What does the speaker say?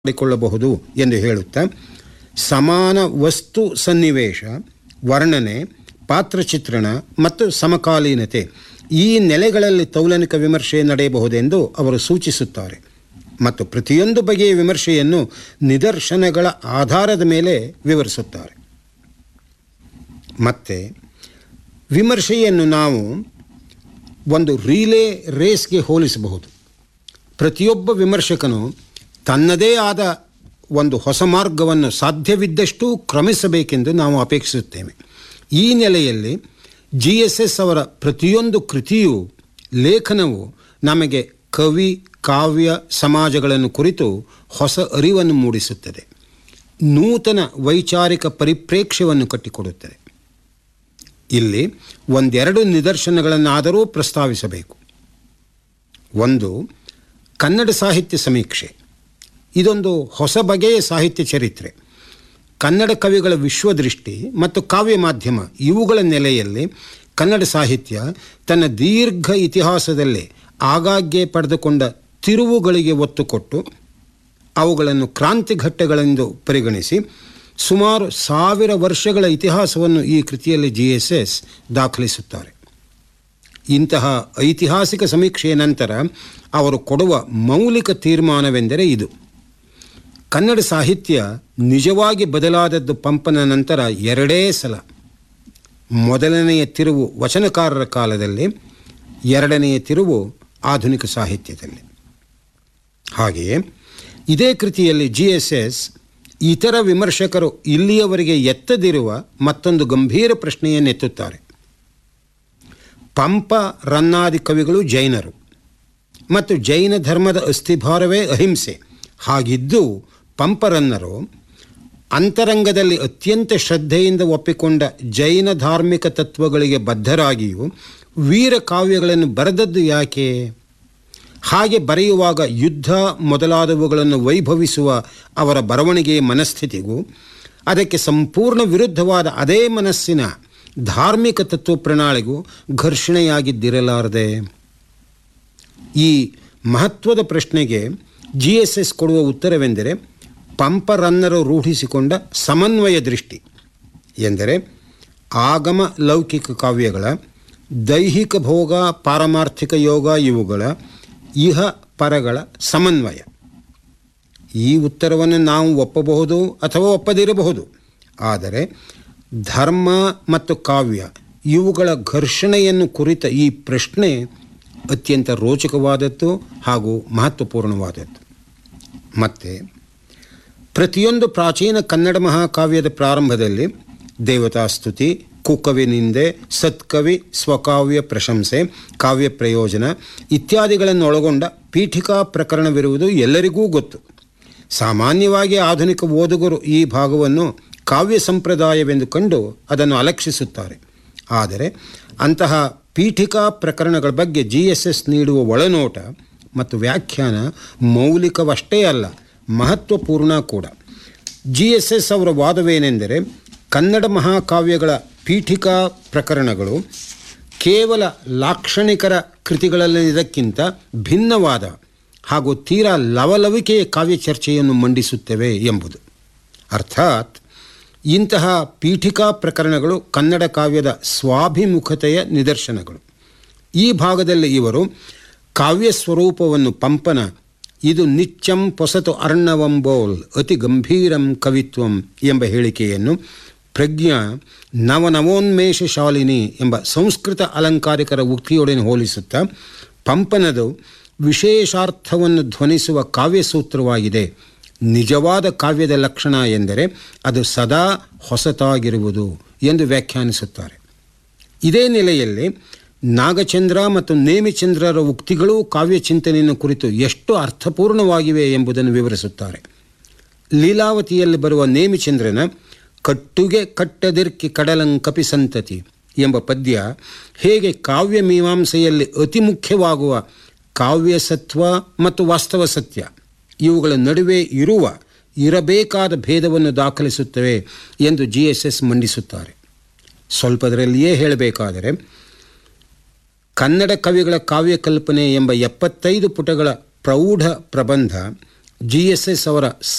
ಮಾಡಿಕೊಳ್ಳಬಹುದು ಎಂದು ಹೇಳುತ್ತಾ ಸಮಾನ ವಸ್ತು ಸನ್ನಿವೇಶ ವರ್ಣನೆ ಪಾತ್ರಚಿತ್ರಣ ಮತ್ತು ಸಮಕಾಲೀನತೆ ಈ ನೆಲೆಗಳಲ್ಲಿ ತೌಲನಿಕ ವಿಮರ್ಶೆ ನಡೆಯಬಹುದೆಂದು ಅವರು ಸೂಚಿಸುತ್ತಾರೆ ಮತ್ತು ಪ್ರತಿಯೊಂದು ಬಗೆಯ ವಿಮರ್ಶೆಯನ್ನು ನಿದರ್ಶನಗಳ ಆಧಾರದ ಮೇಲೆ ವಿವರಿಸುತ್ತಾರೆ ಮತ್ತು ವಿಮರ್ಶೆಯನ್ನು ನಾವು ಒಂದು ರೀಲೇ ರೇಸ್ಗೆ ಹೋಲಿಸಬಹುದು ಪ್ರತಿಯೊಬ್ಬ ವಿಮರ್ಶಕನು ತನ್ನದೇ ಆದ ಒಂದು ಹೊಸ ಮಾರ್ಗವನ್ನು ಸಾಧ್ಯವಿದ್ದಷ್ಟು ಕ್ರಮಿಸಬೇಕೆಂದು ನಾವು ಅಪೇಕ್ಷಿಸುತ್ತೇವೆ ಈ ನೆಲೆಯಲ್ಲಿ ಜಿ ಎಸ್ ಎಸ್ ಅವರ ಪ್ರತಿಯೊಂದು ಕೃತಿಯು ಲೇಖನವು ನಮಗೆ ಕವಿ ಕಾವ್ಯ ಸಮಾಜಗಳನ್ನು ಕುರಿತು ಹೊಸ ಅರಿವನ್ನು ಮೂಡಿಸುತ್ತದೆ ನೂತನ ವೈಚಾರಿಕ ಪರಿಪ್ರೇಕ್ಷ್ಯವನ್ನು ಕಟ್ಟಿಕೊಡುತ್ತದೆ ಇಲ್ಲಿ ಒಂದೆರಡು ನಿದರ್ಶನಗಳನ್ನಾದರೂ ಪ್ರಸ್ತಾವಿಸಬೇಕು ಒಂದು ಕನ್ನಡ ಸಾಹಿತ್ಯ ಸಮೀಕ್ಷೆ ಇದೊಂದು ಹೊಸ ಬಗೆಯ ಸಾಹಿತ್ಯ ಚರಿತ್ರೆ ಕನ್ನಡ ಕವಿಗಳ ವಿಶ್ವದೃಷ್ಟಿ ಮತ್ತು ಕಾವ್ಯ ಮಾಧ್ಯಮ ಇವುಗಳ ನೆಲೆಯಲ್ಲಿ ಕನ್ನಡ ಸಾಹಿತ್ಯ ತನ್ನ ದೀರ್ಘ ಇತಿಹಾಸದಲ್ಲಿ ಆಗಾಗ್ಗೆ ಪಡೆದುಕೊಂಡ ತಿರುವುಗಳಿಗೆ ಒತ್ತು ಕೊಟ್ಟು ಅವುಗಳನ್ನು ಕ್ರಾಂತಿಘಟ್ಟಗಳೆಂದು ಪರಿಗಣಿಸಿ ಸುಮಾರು ಸಾವಿರ ವರ್ಷಗಳ ಇತಿಹಾಸವನ್ನು ಈ ಕೃತಿಯಲ್ಲಿ ಜಿ ಎಸ್ ಎಸ್ ದಾಖಲಿಸುತ್ತಾರೆ ಇಂತಹ ಐತಿಹಾಸಿಕ ಸಮೀಕ್ಷೆಯ ನಂತರ ಅವರು ಕೊಡುವ ಮೌಲಿಕ ತೀರ್ಮಾನವೆಂದರೆ ಇದು ಕನ್ನಡ ಸಾಹಿತ್ಯ ನಿಜವಾಗಿ ಬದಲಾದದ್ದು ಪಂಪನ ನಂತರ ಎರಡೇ ಸಲ ಮೊದಲನೆಯ ತಿರುವು ವಚನಕಾರರ ಕಾಲದಲ್ಲಿ ಎರಡನೆಯ ತಿರುವು ಆಧುನಿಕ ಸಾಹಿತ್ಯದಲ್ಲಿ ಹಾಗೆಯೇ ಇದೇ ಕೃತಿಯಲ್ಲಿ ಜಿ ಎಸ್ ಎಸ್ ಇತರ ವಿಮರ್ಶಕರು ಇಲ್ಲಿಯವರೆಗೆ ಎತ್ತದಿರುವ ಮತ್ತೊಂದು ಗಂಭೀರ ಪ್ರಶ್ನೆಯನ್ನೆತ್ತುತ್ತಾರೆ ಪಂಪ ರನ್ನಾದಿ ಕವಿಗಳು ಜೈನರು ಮತ್ತು ಜೈನ ಧರ್ಮದ ಅಸ್ಥಿಭಾರವೇ ಅಹಿಂಸೆ ಹಾಗಿದ್ದು ಪಂಪರನ್ನರು ಅಂತರಂಗದಲ್ಲಿ ಅತ್ಯಂತ ಶ್ರದ್ಧೆಯಿಂದ ಒಪ್ಪಿಕೊಂಡ ಜೈನ ಧಾರ್ಮಿಕ ತತ್ವಗಳಿಗೆ ಬದ್ಧರಾಗಿಯೂ ವೀರ ಕಾವ್ಯಗಳನ್ನು ಬರೆದದ್ದು ಯಾಕೆ ಹಾಗೆ ಬರೆಯುವಾಗ ಯುದ್ಧ ಮೊದಲಾದವುಗಳನ್ನು ವೈಭವಿಸುವ ಅವರ ಬರವಣಿಗೆಯ ಮನಸ್ಥಿತಿಗೂ ಅದಕ್ಕೆ ಸಂಪೂರ್ಣ ವಿರುದ್ಧವಾದ ಅದೇ ಮನಸ್ಸಿನ ಧಾರ್ಮಿಕ ತತ್ವ ಪ್ರಣಾಳಿಗೂ ಘರ್ಷಣೆಯಾಗಿದ್ದಿರಲಾರದೆ ಈ ಮಹತ್ವದ ಪ್ರಶ್ನೆಗೆ ಜಿ ಎಸ್ ಎಸ್ ಕೊಡುವ ಉತ್ತರವೆಂದರೆ ಪಂಪರನ್ನರು ರೂಢಿಸಿಕೊಂಡ ಸಮನ್ವಯ ದೃಷ್ಟಿ ಎಂದರೆ ಆಗಮ ಲೌಕಿಕ ಕಾವ್ಯಗಳ ದೈಹಿಕ ಭೋಗ ಪಾರಮಾರ್ಥಿಕ ಯೋಗ ಇವುಗಳ ಇಹ ಪರಗಳ ಸಮನ್ವಯ ಈ ಉತ್ತರವನ್ನು ನಾವು ಒಪ್ಪಬಹುದು ಅಥವಾ ಒಪ್ಪದಿರಬಹುದು ಆದರೆ ಧರ್ಮ ಮತ್ತು ಕಾವ್ಯ ಇವುಗಳ ಘರ್ಷಣೆಯನ್ನು ಕುರಿತ ಈ ಪ್ರಶ್ನೆ ಅತ್ಯಂತ ರೋಚಕವಾದದ್ದು ಹಾಗೂ ಮಹತ್ವಪೂರ್ಣವಾದದ್ದು ಮತ್ತು ಪ್ರತಿಯೊಂದು ಪ್ರಾಚೀನ ಕನ್ನಡ ಮಹಾಕಾವ್ಯದ ಪ್ರಾರಂಭದಲ್ಲಿ ದೇವತಾಸ್ತುತಿ ಕುಕವಿನಿಂದೆ ಸತ್ಕವಿ ಸ್ವಕಾವ್ಯ ಪ್ರಶಂಸೆ ಕಾವ್ಯ ಪ್ರಯೋಜನ ಇತ್ಯಾದಿಗಳನ್ನು ಒಳಗೊಂಡ ಪೀಠಿಕಾ ಪ್ರಕರಣವಿರುವುದು ಎಲ್ಲರಿಗೂ ಗೊತ್ತು ಸಾಮಾನ್ಯವಾಗಿ ಆಧುನಿಕ ಓದುಗರು ಈ ಭಾಗವನ್ನು ಕಾವ್ಯ ಸಂಪ್ರದಾಯವೆಂದು ಕಂಡು ಅದನ್ನು ಅಲಕ್ಷಿಸುತ್ತಾರೆ ಆದರೆ ಅಂತಹ ಪೀಠಿಕಾ ಪ್ರಕರಣಗಳ ಬಗ್ಗೆ ಜಿ ಎಸ್ ಎಸ್ ನೀಡುವ ಒಳನೋಟ ಮತ್ತು ವ್ಯಾಖ್ಯಾನ ಮೌಲಿಕವಷ್ಟೇ ಅಲ್ಲ ಮಹತ್ವಪೂರ್ಣ ಕೂಡ ಜಿ ಎಸ್ ಎಸ್ ಅವರ ವಾದವೇನೆಂದರೆ ಕನ್ನಡ ಮಹಾಕಾವ್ಯಗಳ ಪೀಠಿಕಾ ಪ್ರಕರಣಗಳು ಕೇವಲ ಲಾಕ್ಷಣಿಕರ ಕೃತಿಗಳಲ್ಲಿದ್ದಕ್ಕಿಂತ ಭಿನ್ನವಾದ ಹಾಗೂ ತೀರಾ ಲವಲವಿಕೆಯ ಕಾವ್ಯ ಚರ್ಚೆಯನ್ನು ಮಂಡಿಸುತ್ತವೆ ಎಂಬುದು ಅರ್ಥಾತ್ ಇಂತಹ ಪೀಠಿಕಾ ಪ್ರಕರಣಗಳು ಕನ್ನಡ ಕಾವ್ಯದ ಸ್ವಾಭಿಮುಖತೆಯ ನಿದರ್ಶನಗಳು ಈ ಭಾಗದಲ್ಲಿ ಇವರು ಕಾವ್ಯ ಸ್ವರೂಪವನ್ನು ಪಂಪನ ಇದು ನಿಚ್ಚಂ ಪೊಸತು ಅರ್ಣವಂಬೋಲ್ ಅತಿ ಗಂಭೀರಂ ಕವಿತ್ವಂ ಎಂಬ ಹೇಳಿಕೆಯನ್ನು ಪ್ರಜ್ಞಾ ನವನವೋನ್ಮೇಷ ಶಾಲಿನಿ ಎಂಬ ಸಂಸ್ಕೃತ ಅಲಂಕಾರಿಕರ ಉಕ್ತಿಯೊಡನೆ ಹೋಲಿಸುತ್ತಾ ಪಂಪನದು ವಿಶೇಷಾರ್ಥವನ್ನು ಧ್ವನಿಸುವ ಕಾವ್ಯಸೂತ್ರವಾಗಿದೆ ನಿಜವಾದ ಕಾವ್ಯದ ಲಕ್ಷಣ ಎಂದರೆ ಅದು ಸದಾ ಹೊಸತಾಗಿರುವುದು ಎಂದು ವ್ಯಾಖ್ಯಾನಿಸುತ್ತಾರೆ ಇದೇ ನೆಲೆಯಲ್ಲಿ ನಾಗಚಂದ್ರ ಮತ್ತು ನೇಮಿಚಂದ್ರರ ಉಕ್ತಿಗಳೂ ಕಾವ್ಯ ಚಿಂತನೆಯನ್ನು ಕುರಿತು ಎಷ್ಟು ಅರ್ಥಪೂರ್ಣವಾಗಿವೆ ಎಂಬುದನ್ನು ವಿವರಿಸುತ್ತಾರೆ ಲೀಲಾವತಿಯಲ್ಲಿ ಬರುವ ನೇಮಿಚಂದ್ರನ ಕಟ್ಟುಗೆ ಕಟ್ಟದಿರ್ಕಿ ಕಡಲಂಕಪಿ ಸಂತತಿ ಎಂಬ ಪದ್ಯ ಹೇಗೆ ಕಾವ್ಯ ಮೀಮಾಂಸೆಯಲ್ಲಿ ಅತಿ ಮುಖ್ಯವಾಗುವ ಕಾವ್ಯ ಸತ್ವ ಮತ್ತು ವಾಸ್ತವ ಸತ್ಯ ಇವುಗಳ ನಡುವೆ ಇರುವ ಇರಬೇಕಾದ ಭೇದವನ್ನು ದಾಖಲಿಸುತ್ತವೆ ಎಂದು ಜಿ ಎಸ್ ಎಸ್ ಮಂಡಿಸುತ್ತಾರೆ ಸ್ವಲ್ಪದರಲ್ಲಿಯೇ ಹೇಳಬೇಕಾದರೆ ಕನ್ನಡ ಕವಿಗಳ ಕಾವ್ಯ ಕಲ್ಪನೆ ಎಂಬ ಎಪ್ಪತ್ತೈದು ಪುಟಗಳ ಪ್ರೌಢ ಪ್ರಬಂಧ ಜಿ ಎಸ್ ಎಸ್ ಅವರ